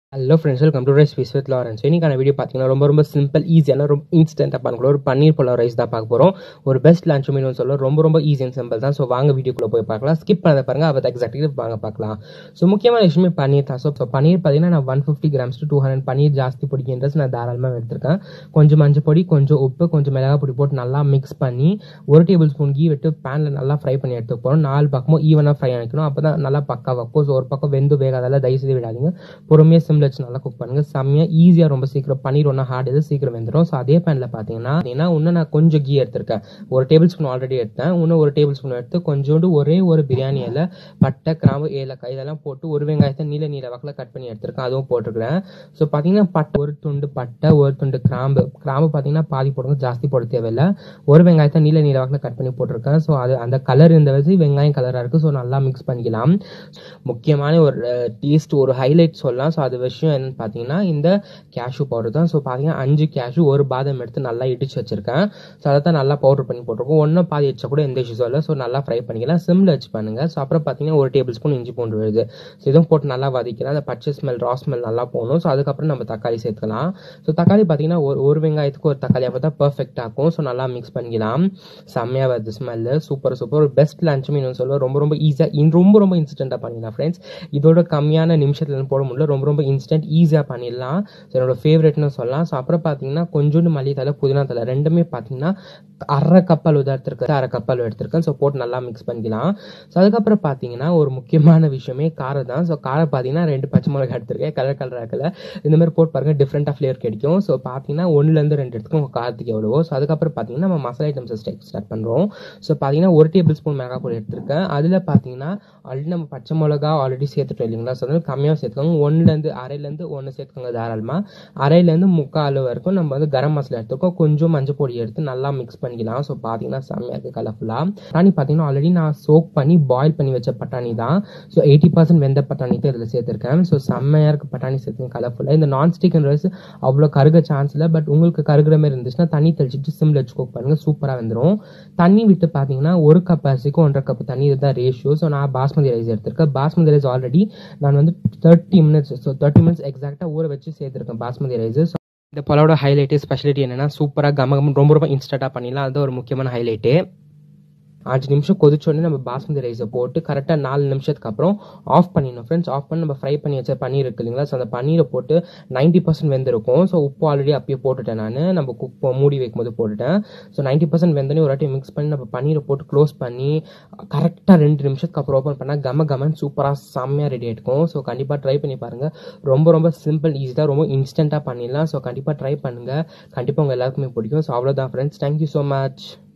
hello friends welcome to rice wiz with Lawrence இன்னைக்கான video பார்த்தீங்கன்னா ரொம்ப ரொம்ப சிம்பிள் ஈஸியான ரொம்ப இன்ஸ்டன்ட்டாக பண்ணக்கூட ஒரு பன்னீர் புலாவ் ரைஸ் தான் பார்க்க போகிறோம் ஒரு பெஸ்ட் லஞ்ச் மீன் சொல்ல ரொம்ப ரொம்ப ஈஸி அண்ட் சிம்பிள் தான் ஸோ வாங்க வீடியோக்குள்ளே போய் பார்க்கலாம் ஸ்கிப் பண்ணதை பாருங்க அதை எக்ஸாக்ட்லி வாங்க பார்க்கலாம் ஸோ முக்கியமான விஷயமே பன்னீர் தான் ஸோ பன்னீர் பார்த்தீங்கன்னா நான் one fifty grams to two hundred paneer ஜாஸ்தி பிடிக்கின்றது நான் தாராளமாக எடுத்திருக்கேன் கொஞ்சம் மஞ்சள் பொடி கொஞ்சம் உப்பு கொஞ்சம் மிளகா பொடி போட்டு நல்லா மிக்ஸ் பண்ணி ஒரு டேபிள் ஸ்பூன் கீ விட்டு பேனில் நல்லா ஃப்ரை பண்ணி எடுத்துக்க போகிறோம் நாலு பக்கமும் ஈவனாக ஃப்ரை ஆகிக்கணும் அப்போ தான் நல்லா பக்கா வைக்கும் ஸோ ஒரு பக்கம் வெந்து வேகாதால தயவு செய்து விடாதீங்க பொறுமையாக சிம்ல வச்சு நல்லா குக் பண்ணுங்க செம்மையாக ஈஸியாக ரொம்ப சீக்கிரம் பன்னீர் ஒன்றா ஹார்ட் இது சீக்கிரம் வெந்துடும் ஸோ அதே பேனில் பார்த்தீங்கன்னா பார்த்தீங்கன்னா இன்னும் நான் கொஞ்சம் கீ எடுத்திருக்கேன் ஒரு டேபிள் ஸ்பூன் ஆல்ரெடி எடுத்தேன் இன்னும் ஒரு டேபிள் ஸ்பூன் எடுத்து கொஞ்சோண்டு ஒரே ஒரு பிரியாணி இலை பட்டை கிராம்பு ஏலக்காய் இதெல்லாம் போட்டு ஒரு வெங்காயத்தை நீல நீல வகையில் கட் பண்ணி எடுத்திருக்கேன் அதுவும் போட்டுருக்கிறேன் ஸோ பார்த்தீங்கன்னா பட்டை ஒரு துண்டு பட்டை ஒரு துண்டு கிராம்பு கிராம்பு பார்த்தீங்கன்னா பாதி போடுங்க ஜாஸ்தி போட தேவையில்லை ஒரு வெங்காயத்தை நீல நீல வகையில் கட் பண்ணி போட்டிருக்கேன் ஸோ அது அந்த கலர் இந்த வச்சு வெங்காயம் கலராக இருக்குது ஸோ நல்லா மிக்ஸ் பண்ணிக்கலாம் முக்கியமான ஒரு டேஸ்ட் ஒரு ஹைலைட் சொல்லலாம் ஸோ அது விஷயம் என்னன்னு பார்த்தீங்கன்னா இந்த கேஷ்யூ பவுடர் தான் ஸோ பார்த்தீங்கன்னா அஞ்சு கேஷ்யூ ஒரு பாதம் எடுத்து நல்லா இடிச்சு வச்சிருக்கேன் ஸோ அதை தான் நல்லா பவுடர் பண்ணி போட்டிருக்கோம் ஒன்றும் பாதி வச்சா கூட எந்த இஷ்யூஸும் இல்லை ஸோ நல்லா ஃப்ரை பண்ணிக்கலாம் சிம்ல வச்சு பண்ணுங்க ஸோ அப்புறம் பார்த்தீங்கன்னா ஒரு டேபிள் ஸ்பூன் இஞ்சி பூண்டு விழுது ஸோ இதுவும் போட்டு நல்லா வதக்கலாம் அந்த பச்சை ஸ்மெல் ரா ஸ்மெல் நல்லா போகணும் ஸோ அதுக்கப்புறம் நம்ம தக்காளி சேர்த்துக்கலாம் ஸோ தக்காளி பார்த்தீங்கன்னா ஒரு ஒரு வெங்காயத்துக்கு ஒரு தக்காளி அப்போ தான் பர்ஃபெக்ட் ஆகும் ஸோ நல்லா மிக்ஸ் பண்ணிக்கலாம் செம்மையாக வருது ஸ்மெல்லு சூப்பர் சூப்பர் ஒரு பெஸ்ட் லஞ்ச் மீன் சொல்லுவேன் ரொம்ப ரொம்ப ஈஸியாக ரொம்ப ரொம்ப இன்ஸ்டண்ட்டாக பண்ணிடலாம் ஃப்ரெண்ட்ஸ் இதோட கம்மியான நிமிஷத்தில் போட முடியல ரொம்ப ரொம்ப இன்ஸ்டன்ட் ஈஸியாக பண்ணிடலாம் ஸோ என்னோட ஃபேவரெட்னு சொல்லலாம் ஸோ அப்புறம் பார்த்தீங்கன்னா கொஞ்சோண்டு மல்லி தலை புதினா தலை ரெண்டுமே பார்த்தீங்கன்னா அரை கப்பல் எடுத்திருக்கேன் அரை கப்பல் எடுத்திருக்கேன் ஸோ போட்டு நல்லா மிக்ஸ் பண்ணிக்கலாம் ஸோ அதுக்கப்புறம் பார்த்தீங்கன்னா ஒரு முக்கியமான விஷயமே காரம் தான் ஸோ காரம் பார்த்தீங்கன்னா ரெண்டு பச்சை மிளகா எடுத்திருக்கேன் கலர் கலர் ஆக்கல இந்த மாதிரி போட்டு பாருங்க டிஃப்ரெண்ட்டாக ஃப்ளேவர் கிடைக்கும் ஸோ பார்த்தீங்கன்னா ஒன்றுலேருந்து ரெண்டு எடுத்துக்கும் உங்கள் காரத்துக்கு எவ்வளவோ ஸோ அதுக்கப்புறம் பார்த்தீங்கன்னா நம்ம மசாலா ஐட்டம்ஸ் ஸ்டார்ட் பண்ணுறோம் ஸோ பார்த்தீங்கன்னா ஒரு டேபிள் ஸ்பூன் மிளகா பொடி எடுத்திருக்கேன் அதில் பார்த்தீங்கன்னா ஆல்ரெடி நம்ம பச்சை மிளகா ஆல்ரெடி சேர்த்துட்டோம் இல்லைங்களா ஸோ அதனால கம்மியாக சேர்த்துக்கோங்க ஒன்றுலேருந்து அரைலேருந்து ஒன்று சேர்த்துக்கோங்க தாராளமாக அரைலேருந்து முக்கால் அளவு வரைக்கும் நம்ம வந்து கரம் மசாலா எடுத்துக்கோம் கொஞ்சம் மஞ்சள் பொடி எடுத்து நல்லா மிக்ஸ் பண்ணிக்கலாம் ஸோ பார்த்தீங்கன்னா செம்மையாக இருக்குது கலர்ஃபுல்லாக பட்டாணி பார்த்தீங்கன்னா ஆல்ரெடி நான் சோக் பண்ணி பாயில் பண்ணி வச்ச பட்டாணி தான் ஸோ எயிட்டி பர்சன்ட் வெந்த பட்டாணி தான் இதில் சேர்த்துருக்கேன் ஸோ செம்மையாக இருக்குது பட்டாணி சேர்த்துங்க கலர்ஃபுல்லாக இந்த நான் ஸ்டிக் ரைஸ் அவ்வளோ கருக சான்ஸ் இல்லை பட் உங்களுக்கு கருகிற மாதிரி இருந்துச்சுன்னா தண்ணி தெளிச்சிட்டு சிம்ல வச்சு குக் பண்ணுங்கள் சூப்பராக வந்துடும் தண்ணி விட்டு பார்த்தீங்கன்னா ஒரு கப் அரிசிக்கும் ஒன்றரை கப் தண்ணி இதுதான் ரேஷியோ ஸோ நான் பாஸ்மதி ரைஸ் எடுத்திருக்கேன் பாஸ்மதி ரைஸ் ஆல்ரெடி நான் வந்து thirty minutes so thirty minutes எக்ஸாக்டாக ஊற வச்சு சேர்த்துருக்கேன் பாஸ்மதி ரைஸ் இந்த பொலோட ஹைலைட்டு ஸ்பெஷாலிட்டி என்னன்னா சூப்பராக கம கம ரொம்ப ரொம்ப இன்ஸ்டண்ட்டாக பண்ணிடலாம் அது ஒரு முக்கியமான ஹைலைட்டு அஞ்சு நிமிஷம் கொதிச்சோடனே நம்ம பாஸ்மதி ரைஸை போட்டு கரெக்டாக நாலு நிமிஷத்துக்கு அப்புறம் ஆஃப் பண்ணிடணும் ஃப்ரெண்ட்ஸ் ஆஃப் பண்ணி நம்ம ஃப்ரை பண்ணி வச்ச பன்னீர் இருக்கு இல்லைங்களா ஸோ அந்த பன்னீரை போட்டு நைன்ட்டி பர்சன்ட் வெந்திருக்கும் ஸோ உப்பு ஆல்ரெடி அப்பயே போட்டுட்டேன் நான் நம்ம குக் மூடி வைக்கும்போது போட்டுட்டேன் ஸோ நைன்ட்டி பர்சன்ட் வெந்தனே ஒரு வாட்டி மிக்ஸ் பண்ணி நம்ம பன்னீரை போட்டு க்ளோஸ் பண்ணி கரெக்டாக ரெண்டு நிமிஷத்துக்கு அப்புறம் ஓப்பன் பண்ணால் கம கமன் சூப்பராக செம்மையாக ரெடி ஆகிருக்கும் ஸோ கண்டிப்பாக ட்ரை பண்ணி பாருங்கள் ரொம்ப ரொம்ப சிம்பிள் ஈஸி தான் ரொம்ப இன்ஸ்டண்ட்டாக பண்ணிடலாம் ஸோ கண்டிப்பாக ட்ரை பண்ணுங்கள் கண்டிப்பாக உங்கள் எல்லாருக்குமே பிடிக்கும் ஸோ அவ்வளோதான் ஃப்ரெண்ட்ஸ் தேங்க்யூ ஸோ மச்